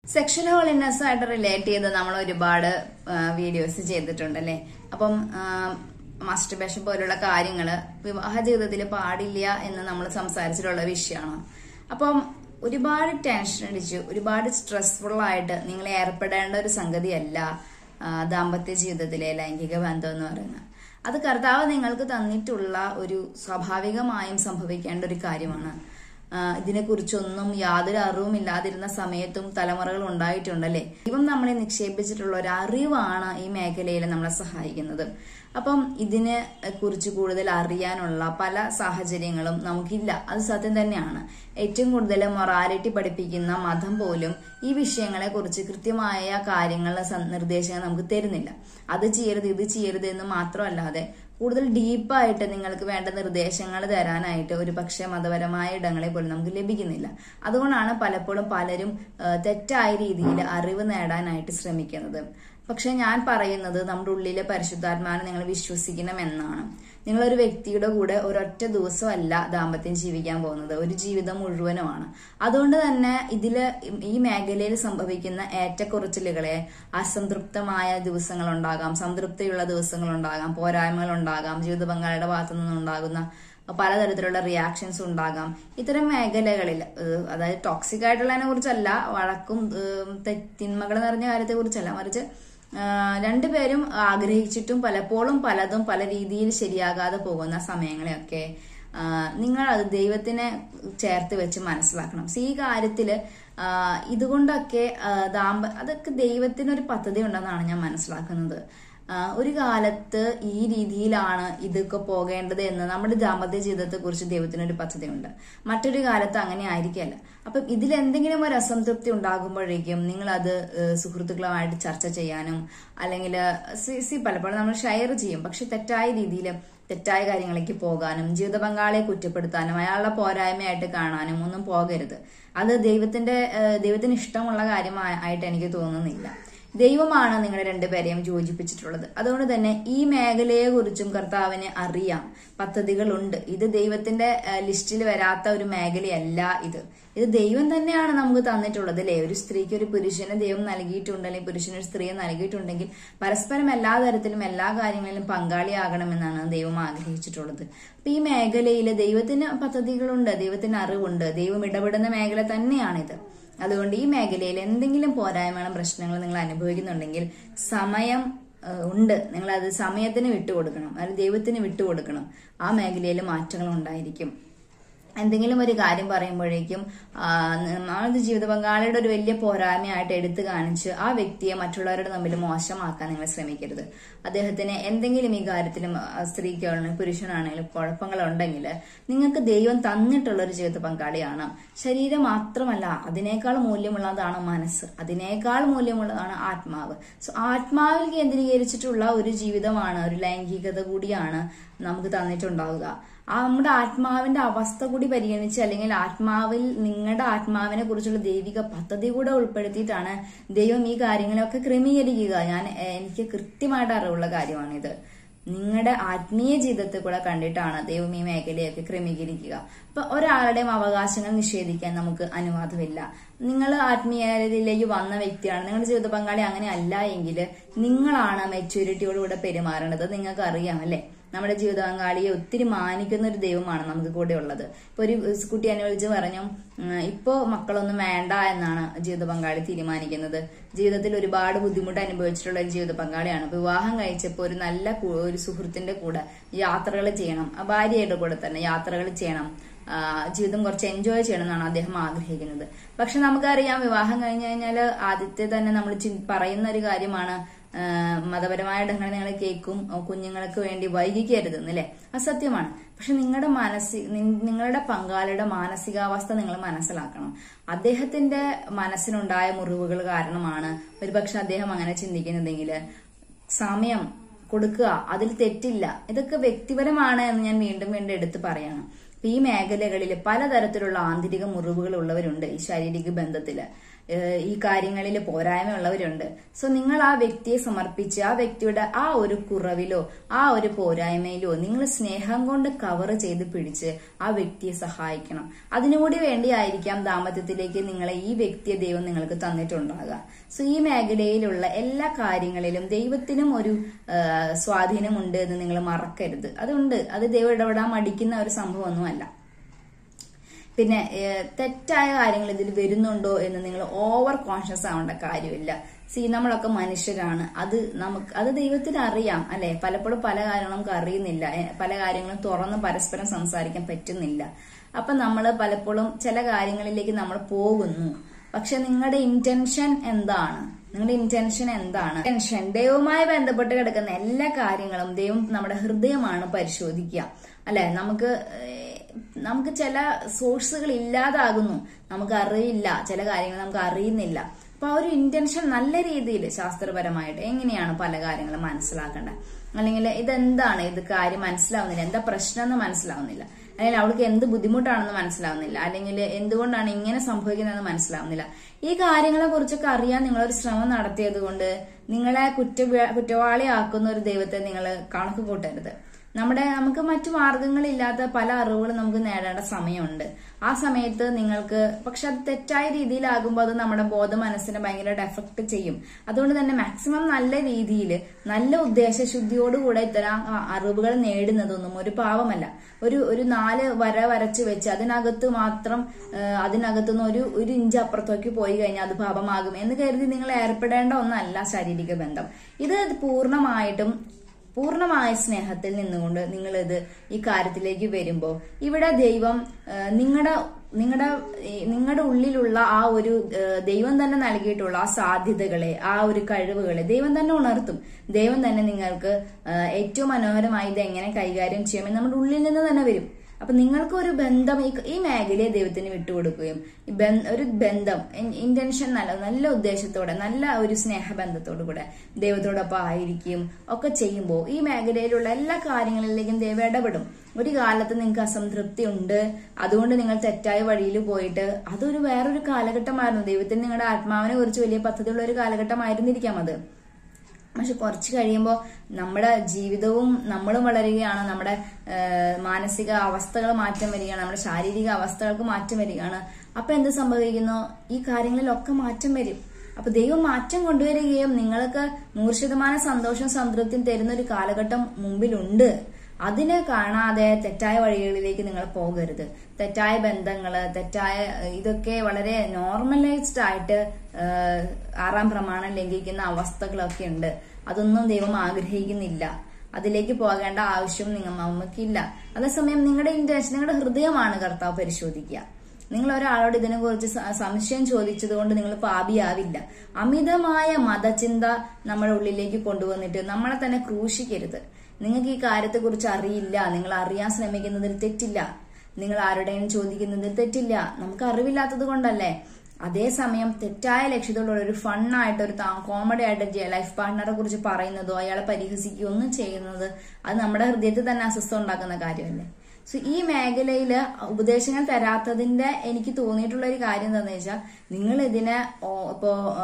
sexual holiness ആയിട്ട് relate ചെയ്ത് നമ്മൾ ഒരുപാട് വീഡിയോസ് ചെയ്തിട്ടുണ്ട് അല്ലേ അപ്പം മാസ്റ്റർബേഷൻ പോലുള്ള കാര്യങ്ങൾ വിവാഹ ജീവിതത്തിൽ പാടില്ല എന്ന് നമ്മൾ സംസാരിച്ചിട്ടുള്ള വിഷയമാണ് അപ്പം ഒരുപാട് ടെൻഷൻ അടിച്ച് ഒരുപാട് സ്ട്രെസ്ഫുൾ ആയിട്ട് നിങ്ങൾ ഏർപ്പെടേണ്ട ഒരു സംഗതിയല്ല ആ, ദാമ്പത്യ ജീവിതത്തിലെ ലൈംഗിക ബന്ധം എന്ന് പറയുന്നത് അത് കർത്താവ് നിങ്ങൾക്ക് തന്നിട്ടുള്ള ഒരു സ്വാഭാവികമായും സംഭവിക്കേണ്ട ഒരു കാര്യമാണ് ആഹ് ഇതിനെക്കുറിച്ചൊന്നും യാതൊരു അറിവും ഇല്ലാതിരുന്ന സമയത്തും തലമുറകൾ ഉണ്ടായിട്ടുണ്ടല്ലേ ദൈവം നമ്മളെ നിക്ഷേപിച്ചിട്ടുള്ള ഒരു അറിവാണ് ഈ മേഖലയിൽ നമ്മളെ സഹായിക്കുന്നത് അപ്പം ഇതിനെ കുറിച്ച് കൂടുതൽ അറിയാനുള്ള പല സാഹചര്യങ്ങളും നമുക്കില്ല അത് സത്യം തന്നെയാണ് ഏറ്റവും കൂടുതൽ മൊറാലിറ്റി പഠിപ്പിക്കുന്ന മതം പോലും ഈ വിഷയങ്ങളെ കുറിച്ച് കൃത്യമായ കാര്യങ്ങളുടെ സ- നിർദ്ദേശങ്ങൾ നമുക്ക് തരുന്നില്ല അത് ചെയ്യരുത് ഇത് ചെയ്യരുത് എന്ന് മാത്രമല്ലാതെ കൂടുതൽ ഡീപ്പായിട്ട് നിങ്ങൾക്ക് വേണ്ട നിർദ്ദേശങ്ങൾ തരാനായിട്ട് ഒരു പക്ഷേ മതപരമായ ഇടങ്ങളെ പോലും നമുക്ക് ലഭിക്കുന്നില്ല അതുകൊണ്ടാണ് പലപ്പോഴും പലരും ആ, തെറ്റായ രീതിയിൽ അറിവ് നേടാനായിട്ട് ശ്രമിക്കുന്നത് പക്ഷെ ഞാൻ പറയുന്നത് നമ്മുടെ ഉള്ളിലെ പരിശുദ്ധാത്മാവിനെ നിങ്ങൾ വിശ്വസിക്കണം എന്നാണ് നിങ്ങളൊരു വ്യക്തിയുടെ കൂടെ ഒരൊറ്റ ദിവസമല്ല ദാമ്പത്യം ജീവിക്കാൻ പോകുന്നത് ഒരു ജീവിതം മുഴുവനുമാണ് അതുകൊണ്ട് തന്നെ ഇതില് ഈ മേഖലയിൽ സംഭവിക്കുന്ന ഏറ്റക്കുറച്ചിലുകളെ അസംതൃപ്തമായ ദിവസങ്ങളുണ്ടാകാം സംതൃപ്തിയുള്ള ദിവസങ്ങളുണ്ടാകാം പോരായ്മകളുണ്ടാകാം ജീവിത പങ്കാളിയുടെ ഭാഗത്തു നിന്നുണ്ടാകുന്ന പലതരത്തിലുള്ള റിയാക്ഷൻസ് ഉണ്ടാകാം ഇത്തരം മേഖലകളിൽ ഏഹ് അതായത് ടോക്സിക് ആയിട്ടുള്ളതിനെ കുറിച്ചല്ല വഴക്കും ഏഹ് തെ- തിന്മകൾ നിറഞ്ഞ കാര്യത്തെ കുറിച്ചല്ല മറിച്ച് ആഹ് രണ്ടുപേരും ആഗ്രഹിച്ചിട്ടും പലപ്പോഴും പലതും പല രീതിയിൽ ശരിയാകാതെ പോകുന്ന സമയങ്ങളെയൊക്കെ ആഹ് നിങ്ങൾ അത് ദൈവത്തിനെ ചേർത്ത് വെച്ച് മനസ്സിലാക്കണം സോ ഈ കാര്യത്തില് ആഹ് ഇതുകൊണ്ടൊക്കെ ആഹ് ദാമ്പ അതൊക്കെ ദൈവത്തിനൊരു പദ്ധതി ഉണ്ടെന്നാണ് ഞാൻ മനസ്സിലാക്കുന്നത് ആഹ് ഒരു കാലത്ത് ഈ രീതിയിലാണ് ഇതൊക്കെ പോകേണ്ടത് എന്ന് നമ്മുടെ ദാമ്പത്യ ജീവിതത്തെ കുറിച്ച് ദൈവത്തിനൊരു പദ്ധതിയുണ്ട് മറ്റൊരു കാലത്ത് അങ്ങനെ ആയിരിക്കല്ല അപ്പം ഇതിൽ എന്തെങ്കിലും ഒരു അസംതൃപ്തി ഉണ്ടാകുമ്പോഴേക്കും നിങ്ങൾ അത് ഏഹ് സുഹൃത്തുക്കളുമായിട്ട് ചർച്ച ചെയ്യാനും അല്ലെങ്കിൽ സി സി പലപ്പോഴും നമ്മൾ ഷെയർ ചെയ്യും പക്ഷെ തെറ്റായ രീതിയിൽ തെറ്റായ കാര്യങ്ങളിലേക്ക് പോകാനും ജീവിത പങ്കാളിയെ കുറ്റപ്പെടുത്താനും അയാളുടെ പോരായ്മയായിട്ട് കാണാനും ഒന്നും പോകരുത് അത് ദൈവത്തിന്റെ ഏഹ് ദൈവത്തിന് ഇഷ്ടമുള്ള കാര്യമായിട്ട് എനിക്ക് തോന്നുന്നില്ല ദൈവമാണ് നിങ്ങളെ രണ്ടുപേരെയും യോജിപ്പിച്ചിട്ടുള്ളത് അതുകൊണ്ട് തന്നെ ഈ മേഖലയെ കുറിച്ചും കർത്താവിന് അറിയാം പദ്ധതികളുണ്ട് ഇത് ദൈവത്തിന്റെ ഏഹ്, ലിസ്റ്റിൽ വരാത്ത ഒരു മേഖലയല്ല ഇത് ഇത് ദൈവം തന്നെയാണ് നമുക്ക് തന്നിട്ടുള്ളത് അല്ലേ ഒരു സ്ത്രീക്ക് ഒരു പുരുഷനെ ദൈവം നൽകിയിട്ടുണ്ട് അല്ലെങ്കിൽ പുരുഷന് ഒരു സ്ത്രീയെ നൽകിയിട്ടുണ്ടെങ്കിൽ പരസ്പരം എല്ലാ തരത്തിലും എല്ലാ കാര്യങ്ങളിലും പങ്കാളിയാകണമെന്നാണ് ദൈവം ആഗ്രഹിച്ചിട്ടുള്ളത് അപ്പൊ ഈ മേഖലയിൽ ദൈവത്തിന് പദ്ധതികളുണ്ട് ദൈവത്തിന് അറിവുണ്ട് ദൈവം ഇടപെടുന്ന മേഖല തന്നെയാണിത് അതുകൊണ്ട് ഈ മേഖലയിൽ എന്തെങ്കിലും പോരായ്മകളും പ്രശ്നങ്ങളും നിങ്ങൾ അനുഭവിക്കുന്നുണ്ടെങ്കിൽ സമയം ഏഹ്, ഉണ്ട് നിങ്ങൾ അത് സമയത്തിന് വിട്ടുകൊടുക്കണം അല്ലെങ്കിൽ ദൈവത്തിന് വിട്ടുകൊടുക്കണം ആ മേഖലയിൽ മാറ്റങ്ങൾ ഉണ്ടായിരിക്കും എന്തെങ്കിലും ഒരു കാര്യം പറയുമ്പോഴേക്കും ആ, നമ്മുടെ ജീവിത പങ്കാളിയുടെ ഒരു വലിയ പോരായ്മയായിട്ട് എടുത്തു കാണിച്ച് ആ വ്യക്തിയെ മറ്റുള്ളവരുടെ തമ്മിൽ മോശമാക്കാൻ നിങ്ങൾ ശ്രമിക്കരുത് അദ്ദേഹത്തിന് എന്തെങ്കിലും ഈ കാര്യത്തിലും ആ, സ്ത്രീക്കാണെങ്കിലും പുരുഷനാണെങ്കിലും കുഴപ്പങ്ങൾ ഉണ്ടെങ്കിൽ നിങ്ങൾക്ക് ദൈവം തന്നിട്ടുള്ള ഒരു ജീവിത പങ്കാളിയാണ് ശരീരം മാത്രമല്ല അതിനേക്കാൾ മൂല്യമുള്ളതാണ് മനസ്സ് അതിനേക്കാൾ മൂല്യമുള്ളതാണ് ആത്മാവ് സോ ആത്മാവിൽ കേന്ദ്രീകരിച്ചിട്ടുള്ള ഒരു ജീവിതമാണ് ഒരു ലൈംഗികത കൂടിയാണ് നമുക്ക് തന്നിട്ടുണ്ടാവുക ആ നമ്മുടെ ആത്മാവിന്റെ അവസ്ഥ കൂടി പരിഗണിച്ച് അല്ലെങ്കിൽ ആത്മാവിൽ നിങ്ങളുടെ ആത്മാവിനെ കുറിച്ചുള്ള ദൈവിക പദ്ധതി കൂടെ ഉൾപ്പെടുത്തിയിട്ടാണ് ദൈവം ഈ കാര്യങ്ങളൊക്കെ ക്രമീകരിക്കുക ഞാൻ എ- എനിക്ക് കൃത്യമായിട്ട് അറിവുള്ള കാര്യമാണിത് നിങ്ങളുടെ ആത്മീയ ജീവിതത്തെ കൂടെ കണ്ടിട്ടാണ് ദൈവം ഈ മേഖലയൊക്കെ ക്രമീകരിക്കുക അപ്പൊ ഒരാളുടെയും അവകാശങ്ങൾ നിഷേധിക്കാൻ നമുക്ക് അനുവാദമില്ല നിങ്ങൾ ആത്മീയതയിലേക്ക് വന്ന വ്യക്തിയാണ് നിങ്ങളുടെ ജീവിത പങ്കാളി അങ്ങനെ അല്ല എങ്കിൽ നിങ്ങളാണ് മെച്യൂരിറ്റിയോടുകൂടെ പെരുമാറേണ്ടത് നിങ്ങൾക്ക് അറിയാം അല്ലെ നമ്മുടെ ജീവിത പങ്കാളിയെ ഒത്തിരി മാനിക്കുന്ന ഒരു ദൈവമാണ് നമുക്ക് കൂടെ ഉള്ളത് ഇപ്പൊ ഒരു കുട്ടി എന്നെ വിളിച്ച് പറഞ്ഞു ഉം, ഇപ്പോ മക്കളൊന്നും വേണ്ട എന്നാണ് ജീവിത പങ്കാളി തീരുമാനിക്കുന്നത് ജീവിതത്തിൽ ഒരുപാട് ബുദ്ധിമുട്ട് അനുഭവിച്ചിട്ടുള്ള ഒരു ജീവിത പങ്കാളിയാണ് വിവാഹം കഴിച്ചപ്പോൾ ഒരു നല്ല കു- ഒരു സുഹൃത്തിന്റെ കൂടെ യാത്രകൾ ചെയ്യണം ആ ഭാര്യയുടെ കൂടെ തന്നെ യാത്രകൾ ചെയ്യണം ആ, ജീവിതം കുറച്ച് എൻജോയ് ചെയ്യണം എന്നാണ് അദ്ദേഹം ആഗ്രഹിക്കുന്നത് പക്ഷെ നമുക്കറിയാം വിവാഹം കഴിഞ്ഞു കഴിഞ്ഞാൽ ആദ്യത്തെ തന്നെ നമ്മൾ ചി- പറയുന്ന ഒരു കാര്യമാണ് ആ, മതപരമായ ഇടങ്ങളിൽ നിങ്ങൾ കേൾക്കും ഓ, കുഞ്ഞുങ്ങൾക്ക് വേണ്ടി വൈകിക്കരുത് എന്നല്ലേ അത് സത്യമാണ് പക്ഷെ നിങ്ങളുടെ മനസ്സി നി- നിങ്ങളുടെ പങ്കാളിയുടെ മാനസികാവസ്ഥ നിങ്ങൾ മനസ്സിലാക്കണം അദ്ദേഹത്തിന്റെ മനസ്സിനുണ്ടായ മുറിവുകൾ കാരണമാണ് ഒരുപക്ഷെ അദ്ദേഹം അങ്ങനെ ചിന്തിക്കുന്നതെങ്കിൽ സമയം കൊടുക്കുക അതിൽ തെറ്റില്ല ഇതൊക്കെ വ്യക്തിപരമാണ് എന്ന് ഞാൻ വീണ്ടും വീണ്ടും എടുത്തു പറയാണ് അപ്പൊ ഈ മേഖലകളിൽ പലതരത്തിലുള്ള ആന്തരിക മുറിവുകൾ ഉള്ളവരുണ്ട് ഈ ശാരീരിക ബന്ധത്തില് ഏഹ് ഈ കാര്യങ്ങളിൽ പോരായ്മയുള്ളവരുണ്ട് സോ നിങ്ങൾ ആ വ്യക്തിയെ സമർപ്പിച്ച് ആ വ്യക്തിയുടെ ആ ഒരു കുറവിലോ ആ ഒരു പോരായ്മയിലോ നിങ്ങൾ സ്നേഹം കൊണ്ട് കവർ ചെയ്ത് പിടിച്ച് ആ വ്യക്തിയെ സഹായിക്കണം അതിനുകൂടി വേണ്ടിയായിരിക്കാം ദാമ്പത്യത്തിലേക്ക് നിങ്ങളെ ഈ വ്യക്തിയെ ദൈവം നിങ്ങൾക്ക് തന്നിട്ടുണ്ടാകുക സോ ഈ മേഖലയിലുള്ള എല്ലാ കാര്യങ്ങളിലും ദൈവത്തിനും ഒരു ഏഹ് സ്വാധീനമുണ്ട് എന്ന് നിങ്ങൾ മറക്കരുത് അതുണ്ട് അത് ദൈവം ഇടപെടാൻ മടിക്കുന്ന ഒരു സംഭവമൊന്നുമല്ല പിന്നെ ഏഹ്, തെറ്റായ കാര്യങ്ങൾ ഇതിൽ വരുന്നുണ്ടോ എന്ന് നിങ്ങൾ ഓവർ കോൺഷ്യസ് ആവേണ്ട കാര്യമില്ല സി നമ്മളൊക്കെ മനുഷ്യരാണ് അത് നമുക്ക് അത് ദൈവത്തിന് അറിയാം അല്ലെ പലപ്പോഴും പല കാര്യങ്ങളും നമുക്ക് അറിയുന്നില്ല ഏഹ്, പല കാര്യങ്ങളും തുറന്ന് പരസ്പരം സംസാരിക്കാൻ പറ്റുന്നില്ല അപ്പൊ നമ്മൾ പലപ്പോഴും ചില കാര്യങ്ങളിലേക്ക് നമ്മൾ പോകുന്നു പക്ഷെ നിങ്ങളുടെ ഇന്റൻഷൻ എന്താണ് നിങ്ങളുടെ ഇന്റൻഷൻ എന്താണ് ഇന്റൻഷൻ ദൈവവുമായി ബന്ധപ്പെട്ട് കിടക്കുന്ന എല്ലാ കാര്യങ്ങളും ദൈവം നമ്മുടെ ഹൃദയമാണ് പരിശോധിക്കുക അല്ലെ നമുക്ക് ഏഹ്, നമുക്ക് ചില സോഴ്സുകൾ ഇല്ലാതാകുന്നു നമുക്ക് അറിയില്ല ചില കാര്യങ്ങൾ നമുക്ക് അറിയുന്നില്ല അപ്പൊ ആ ഒരു ഇന്റൻഷൻ നല്ല രീതിയിൽ ശാസ്ത്രപരമായിട്ട് എങ്ങനെയാണ് പല കാര്യങ്ങളും മനസ്സിലാക്കേണ്ടത് അല്ലെങ്കിൽ ഇതെന്താണ് ഇത് കാര്യം മനസ്സിലാവുന്നില്ല എന്താ പ്രശ്നം എന്ന് മനസ്സിലാവുന്നില്ല അല്ലെങ്കിൽ അവൾക്ക് എന്ത് ബുദ്ധിമുട്ടാണെന്ന് മനസ്സിലാവുന്നില്ല അല്ലെങ്കിൽ എന്തുകൊണ്ടാണ് ഇങ്ങനെ സംഭവിക്കുന്നതെന്ന് മനസ്സിലാവുന്നില്ല ഈ കാര്യങ്ങളെ കുറിച്ചൊക്കെ അറിയാൻ നിങ്ങളൊരു ശ്രമം നടത്തിയത് കൊണ്ട് നിങ്ങളെ കുറ്റ കുറ്റവാളിയാക്കുന്ന ഒരു ദൈവത്തെ നിങ്ങൾ കണക്ക് കൂട്ടരുത് നമ്മുടെ നമുക്ക് മറ്റു മാർഗങ്ങളില്ലാത്ത പല അറിവുകളും നമുക്ക് നേടേണ്ട സമയമുണ്ട് ആ സമയത്ത് നിങ്ങൾക്ക് പക്ഷെ അത് തെറ്റായ രീതിയിലാകുമ്പോൾ അത് നമ്മുടെ ബോധ മനസ്സിനെ ഭയങ്കരമായിട്ട് എഫക്ട് ചെയ്യും അതുകൊണ്ട് തന്നെ മാക്സിമം നല്ല രീതിയിൽ നല്ല ഉദ്ദേശശുദ്ധിയോടുകൂടെ ഇത്തരം ആ അറിവുകൾ നേടുന്നതൊന്നും ഒരു പാവമല്ല ഒരു ഒരു നാല് വര വരച്ച് വെച്ച് അതിനകത്ത് മാത്രം ആ, അതിനകത്തുനിന്ന് ഒരു ഒരു ഇഞ്ച് അപ്പുറത്തേക്ക് പോയി കഴിഞ്ഞാൽ അത് പാപമാകും എന്ന് കരുതി നിങ്ങൾ ഏർപ്പെടേണ്ട ഒന്നല്ല ശാരീരിക ബന്ധം ഇത് പൂർണ്ണമായിട്ടും പൂർണ്ണമായ സ്നേഹത്തിൽ നിന്നുകൊണ്ട് നിങ്ങൾ ഇത് ഈ കാര്യത്തിലേക്ക് വരുമ്പോൾ ഇവിടെ ദൈവം നിങ്ങളുടെ നിങ്ങളുടെ നിങ്ങളുടെ ഉള്ളിലുള്ള ആ ഒരു ആ, ദൈവം തന്നെ നൽകിയിട്ടുള്ള ആ സാധ്യതകളെ ആ ഒരു കഴിവുകളെ ദൈവം തന്നെ ഉണർത്തും ദൈവം തന്നെ നിങ്ങൾക്ക് ആ, ഏറ്റവും മനോഹരമായി ഇത് എങ്ങനെ കൈകാര്യം ചെയ്യാമെന്ന് നമ്മുടെ ഉള്ളിൽ നിന്ന് തന്നെ വരും അപ്പൊ നിങ്ങൾക്ക് ഒരു ബന്ധം ഈ ഈ മേഖലയെ ദൈവത്തിന് വിട്ടുകൊടുക്കുകയും ഈ ബന്ധ- ഒരു ബന്ധം ഇന്റൻഷൻ നല്ല നല്ല ഉദ്ദേശത്തോടെ നല്ല ഒരു സ്നേഹബന്ധത്തോടു കൂടെ ദൈവത്തോടൊപ്പം ആയിരിക്കും ഒക്കെ ചെയ്യുമ്പോൾ ഈ മേഖലയിലുള്ള എല്ലാ കാര്യങ്ങളിലേക്കും ദൈവം ഇടപെടും ഒരു കാലത്ത് നിങ്ങൾക്ക് അസംതൃപ്തി ഉണ്ട് അതുകൊണ്ട് നിങ്ങൾ തെറ്റായ വഴിയിൽ പോയിട്ട് അതൊരു വേറൊരു കാലഘട്ടമായിരുന്നു ദൈവത്തിന് നിങ്ങളുടെ ആത്മാവിനെ കുറിച്ച് വലിയ പദ്ധതിയുള്ള ഒരു കാലഘട്ടമായിരുന്നിരിക്കാം അത് പക്ഷെ കുറച്ച് കഴിയുമ്പോൾ നമ്മുടെ ജീവിതവും നമ്മളും വളരുകയാണ് നമ്മുടെ ആ, മാനസിക അവസ്ഥകൾ മാറ്റം വരികയാണ് നമ്മുടെ ശാരീരിക അവസ്ഥകൾക്ക് മാറ്റം വരികയാണ് അപ്പൊ എന്ത് സംഭവിക്കുന്നു ഈ കാര്യങ്ങളിലൊക്കെ മാറ്റം വരും അപ്പൊ ദൈവം മാറ്റം കൊണ്ടുവരികയും നിങ്ങൾക്ക് നൂറ് ശതമാനം സന്തോഷവും സംതൃപ്തിയും തരുന്ന ഒരു കാലഘട്ടം മുമ്പിലുണ്ട് അതിനെ കാണാതെ തെറ്റായ വഴികളിലേക്ക് നിങ്ങൾ പോകരുത് തെറ്റായ ബന്ധങ്ങള് തെറ്റായ ഇതൊക്കെ വളരെ നോർമലൈസ്ഡ് ആയിട്ട് ഏഹ്, ആറാം പ്രമാണം ലംഘിക്കുന്ന അവസ്ഥകളൊക്കെ ഉണ്ട് അതൊന്നും ദൈവം ആഗ്രഹിക്കുന്നില്ല അതിലേക്ക് പോകേണ്ട ആവശ്യം നിങ്ങൾ നമുക്കില്ല അതേസമയം നിങ്ങളുടെ ഇന്റൻഷൻ നിങ്ങളുടെ ഹൃദയമാണ് കർത്താവ് പരിശോധിക്കുക നിങ്ങൾ ഒരാളോട് ഇതിനെക്കുറിച്ച് സ- സംശയം ചോദിച്ചതുകൊണ്ട് നിങ്ങൾ പാപിയാവില്ല അമിതമായ മതചിന്ത നമ്മുടെ ഉള്ളിലേക്ക് കൊണ്ടുവന്നിട്ട് നമ്മളെ തന്നെ ക്രൂശിക്കരുത് നിങ്ങൾക്ക് ഈ കാര്യത്തെക്കുറിച്ച് അറിയില്ല നിങ്ങൾ അറിയാൻ ശ്രമിക്കുന്നതിൽ തെറ്റില്ല നിങ്ങൾ ആരുടെയും ചോദിക്കുന്നതിൽ തെറ്റില്ല നമുക്ക് അറിവില്ലാത്തത് കൊണ്ടല്ലേ അതേസമയം തെറ്റായ ലക്ഷ്യത്തോടുള്ള ഒരു ഫണ്ണായിട്ട് ഒരു കോമഡി ആയിട്ട് ലൈഫ് പാർട്ട്ണറെ കുറിച്ച് പറയുന്നതോ അയാളെ പരിഹസിക്കുകയോ ഒന്നും ചെയ്യുന്നത് അത് നമ്മുടെ ഹൃദയത്തിൽ തന്നെ അസ്വസ്ഥ ഉണ്ടാക്കുന്ന കാര്യമല്ലേ സോ ഈ മേഖലയിൽ ഉപദേശങ്ങൾ തരാത്തതിന്റെ എനിക്ക് തോന്നിയിട്ടുള്ള ഒരു കാര്യം എന്താണെന്ന് വെച്ചാൽ നിങ്ങൾ ഇതിനെ ഓ- ഇപ്പോ ആ,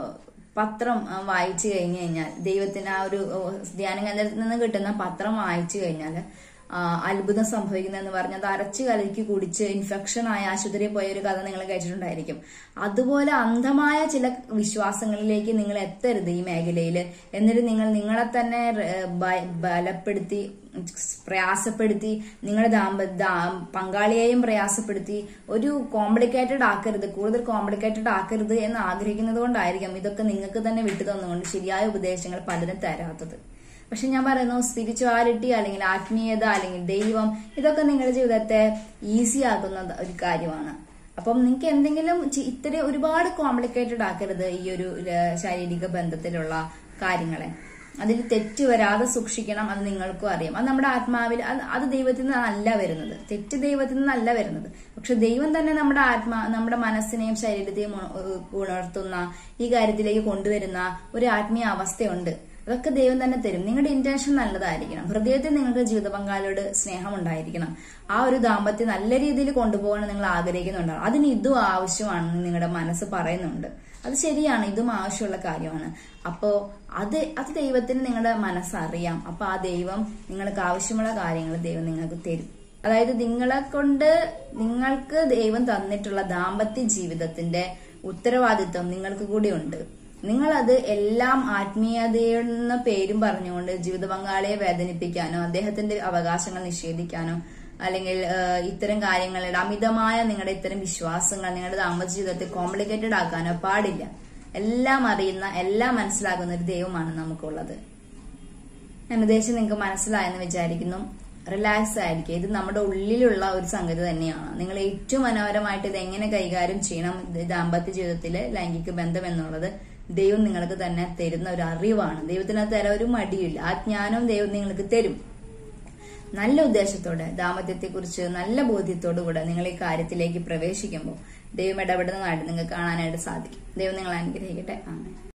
പത്രം ആ, വായിച്ചു കഴിഞ്ഞു കഴിഞ്ഞാൽ ദൈവത്തിന് ആ ഒരു ഓ, ധ്യാന കേന്ദ്രത്തിൽ നിന്ന് കിട്ടുന്ന പത്രം വായിച്ചു കഴിഞ്ഞാൽ അത്ഭുതം സംഭവിക്കുന്നതെന്ന് പറഞ്ഞ് അത് അരച്ചു കലക്കി കുടിച്ച് ഇൻഫെക്ഷൻ ആയ ആശുപത്രിയിൽ പോയ ഒരു കഥ നിങ്ങൾ കേട്ടിട്ടുണ്ടായിരിക്കും അതുപോലെ അന്ധമായ ചില വിശ്വാസങ്ങളിലേക്ക് നിങ്ങൾ എത്തരുത് ഈ മേഖലയിൽ എന്നിട്ട് നിങ്ങൾ നിങ്ങളെ തന്നെ ഏഹ്, ബ- ബലപ്പെടുത്തി പ്രയാസപ്പെടുത്തി നിങ്ങളുടെ ദാമ്പ ദാ- പങ്കാളിയെയും പ്രയാസപ്പെടുത്തി ഒരു കോംപ്ലിക്കേറ്റഡ് ആക്കരുത് കൂടുതൽ കോംപ്ലിക്കേറ്റഡ് ആക്കരുത് എന്ന് ആഗ്രഹിക്കുന്നത് കൊണ്ടായിരിക്കാം ഇതൊക്കെ നിങ്ങൾക്ക് തന്നെ വിട്ടു തന്നുകൊണ്ട് ശരിയായ ഉപദേശങ്ങൾ പലരും തരാത്തത് പക്ഷെ ഞാൻ പറയുന്നു സ്പിരിച്വാലിറ്റി അല്ലെങ്കിൽ ആത്മീയത അല്ലെങ്കിൽ ദൈവം ഇതൊക്കെ നിങ്ങളുടെ ജീവിതത്തെ ഈസി ആക്കുന്ന ഒരു കാര്യമാണ് അപ്പം നിങ്ങൾക്ക് എന്തെങ്കിലും ചി- ഇത്രയും ഒരുപാട് കോംപ്ലിക്കേറ്റഡ് ആക്കരുത് ഈ ഒരു ല- ശാരീരിക ബന്ധത്തിലുള്ള കാര്യങ്ങളെ അതിൽ തെറ്റ് വരാതെ സൂക്ഷിക്കണം അത് നിങ്ങൾക്കും അറിയാം അത് നമ്മുടെ ആത്മാവിൽ അത് അത് ദൈവത്തിൽ നിന്നല്ല വരുന്നത് തെറ്റ് ദൈവത്തിൽ നിന്നല്ല വരുന്നത് പക്ഷെ ദൈവം തന്നെ നമ്മുടെ ആത്മാ നമ്മുടെ മനസ്സിനെയും ശരീരത്തെയും ഉണ- ഉണർത്തുന്ന ഈ കാര്യത്തിലേക്ക് കൊണ്ടുവരുന്ന ഒരു ആത്മീയ അവസ്ഥയുണ്ട് അതൊക്കെ ദൈവം തന്നെ തരും നിങ്ങളുടെ ഇന്റൻഷൻ നല്ലതായിരിക്കണം ഹൃദയത്തിൽ നിങ്ങൾക്ക് ജീവിത പങ്കാളിയോട് സ്നേഹം ഉണ്ടായിരിക്കണം ആ ഒരു ദാമ്പത്യം നല്ല രീതിയിൽ കൊണ്ടുപോകാൻ നിങ്ങൾ ആഗ്രഹിക്കുന്നുണ്ടാവും അതിന് ഇതും ആവശ്യമാണെന്ന് നിങ്ങളുടെ മനസ്സ് പറയുന്നുണ്ട് അത് ശരിയാണ് ഇതും ആവശ്യമുള്ള കാര്യമാണ് അപ്പോ അത് അത് ദൈവത്തിന് നിങ്ങളുടെ മനസ്സറിയാം അപ്പൊ ആ ദൈവം നിങ്ങൾക്ക് ആവശ്യമുള്ള കാര്യങ്ങൾ ദൈവം നിങ്ങൾക്ക് തരും അതായത് നിങ്ങളെ കൊണ്ട് നിങ്ങൾക്ക് ദൈവം തന്നിട്ടുള്ള ദാമ്പത്യ ജീവിതത്തിന്റെ ഉത്തരവാദിത്വം നിങ്ങൾക്ക് കൂടി ഉണ്ട് നിങ്ങളത് എല്ലാം ആത്മീയതയെന്ന പേരും പറഞ്ഞുകൊണ്ട് ജീവിത പങ്കാളിയെ വേദനിപ്പിക്കാനോ അദ്ദേഹത്തിന്റെ അവകാശങ്ങൾ നിഷേധിക്കാനോ അല്ലെങ്കിൽ ഏഹ്, ഇത്തരം കാര്യങ്ങളുടെ അമിതമായ നിങ്ങളുടെ ഇത്തരം വിശ്വാസങ്ങൾ നിങ്ങളുടെ ദാമ്പത്യ ജീവിതത്തെ കോംപ്ലിക്കേറ്റഡ് ആക്കാനോ പാടില്ല എല്ലാം അറിയുന്ന എല്ലാം മനസ്സിലാകുന്ന ഒരു ദൈവമാണ് നമുക്കുള്ളത് ഞാൻ ഉദ്ദേശം നിങ്ങൾക്ക് മനസ്സിലായെന്ന് വിചാരിക്കുന്നു റിലാക്സ് ആയിരിക്കും ഇത് നമ്മുടെ ഉള്ളിലുള്ള ഒരു സംഗതി തന്നെയാണ് നിങ്ങൾ ഏറ്റവും മനോഹരമായിട്ട് ഇത് എങ്ങനെ കൈകാര്യം ചെയ്യണം ഇത് ദാമ്പത്യ ജീവിതത്തിലെ ലൈംഗിക ബന്ധം എന്നുള്ളത് ദൈവം നിങ്ങൾക്ക് തന്നെ തരുന്ന ഒരു അറിവാണ് ദൈവത്തിന് അത് തരാൻ ഒരു മടിയില്ല ആ ജ്ഞാനം ദൈവം നിങ്ങൾക്ക് തരും നല്ല ഉദ്ദേശത്തോടെ ദാമ്പത്യത്തെ കുറിച്ച് നല്ല ബോധ്യത്തോടു കൂടെ നിങ്ങൾ ഈ കാര്യത്തിലേക്ക് പ്രവേശിക്കുമ്പോൾ ദൈവം ഇടപെടുന്നതായിട്ട് നിങ്ങൾക്ക് കാണാനായിട്ട് സാധിക്കും ദൈവം നിങ്ങൾ അനുഗ്രഹിക്കട്ടെ ആമേ